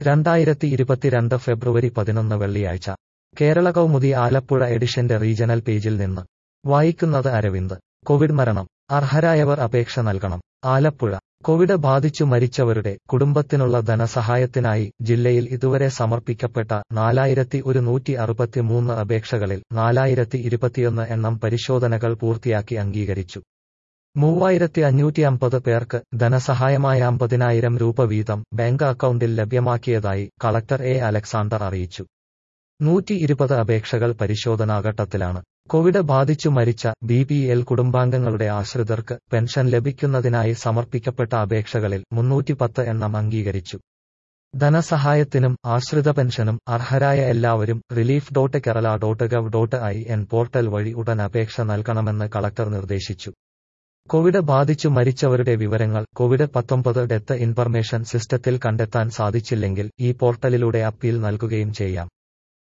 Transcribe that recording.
രണ്ടായിരത്തി ഇരുപത്തിരണ്ട് ഫെബ്രുവരി പതിനൊന്ന് വെള്ളിയാഴ്ച കേരള കൗമുദി ആലപ്പുഴ എഡിഷന്റെ റീജണൽ പേജിൽ നിന്ന് വായിക്കുന്നത് അരവിന്ദ് കോവിഡ് മരണം അർഹരായവർ അപേക്ഷ നൽകണം ആലപ്പുഴ കോവിഡ് ബാധിച്ചു മരിച്ചവരുടെ കുടുംബത്തിനുള്ള ധനസഹായത്തിനായി ജില്ലയിൽ ഇതുവരെ സമർപ്പിക്കപ്പെട്ട നാലായിരത്തി ഒരുന്നൂറ്റി അറുപത്തിമൂന്ന് അപേക്ഷകളിൽ നാലായിരത്തി ഇരുപത്തിയൊന്ന് എണ്ണം പരിശോധനകൾ പൂർത്തിയാക്കി അംഗീകരിച്ചു മൂവായിരത്തി അഞ്ഞൂറ്റി അമ്പത് പേർക്ക് ധനസഹായമായ അമ്പതിനായിരം രൂപ വീതം ബാങ്ക് അക്കൗണ്ടിൽ ലഭ്യമാക്കിയതായി കളക്ടർ എ അലക്സാണ്ടർ അറിയിച്ചു നൂറ്റി ഇരുപത് അപേക്ഷകൾ പരിശോധനാഘട്ടത്തിലാണ് കോവിഡ് ബാധിച്ചു മരിച്ച ബി പി എൽ കുടുംബാംഗങ്ങളുടെ ആശ്രിതർക്ക് പെൻഷൻ ലഭിക്കുന്നതിനായി സമർപ്പിക്കപ്പെട്ട അപേക്ഷകളിൽ മുന്നൂറ്റി പത്ത് എണ്ണം അംഗീകരിച്ചു ധനസഹായത്തിനും ആശ്രിത പെൻഷനും അർഹരായ എല്ലാവരും relief dot Kerala dot gov dot I N portal വഴി ഉടൻ അപേക്ഷ നൽകണമെന്ന് കളക്ടർ നിർദ്ദേശിച്ചു കോവിഡ് ബാധിച്ചു മരിച്ചവരുടെ വിവരങ്ങൾ കോവിഡ് പത്തൊമ്പത് ഡെത്ത് ഇൻഫർമേഷൻ സിസ്റ്റത്തിൽ കണ്ടെത്താൻ സാധിച്ചില്ലെങ്കിൽ ഈ പോർട്ടലിലൂടെ അപ്പീൽ നൽകുകയും ചെയ്യാം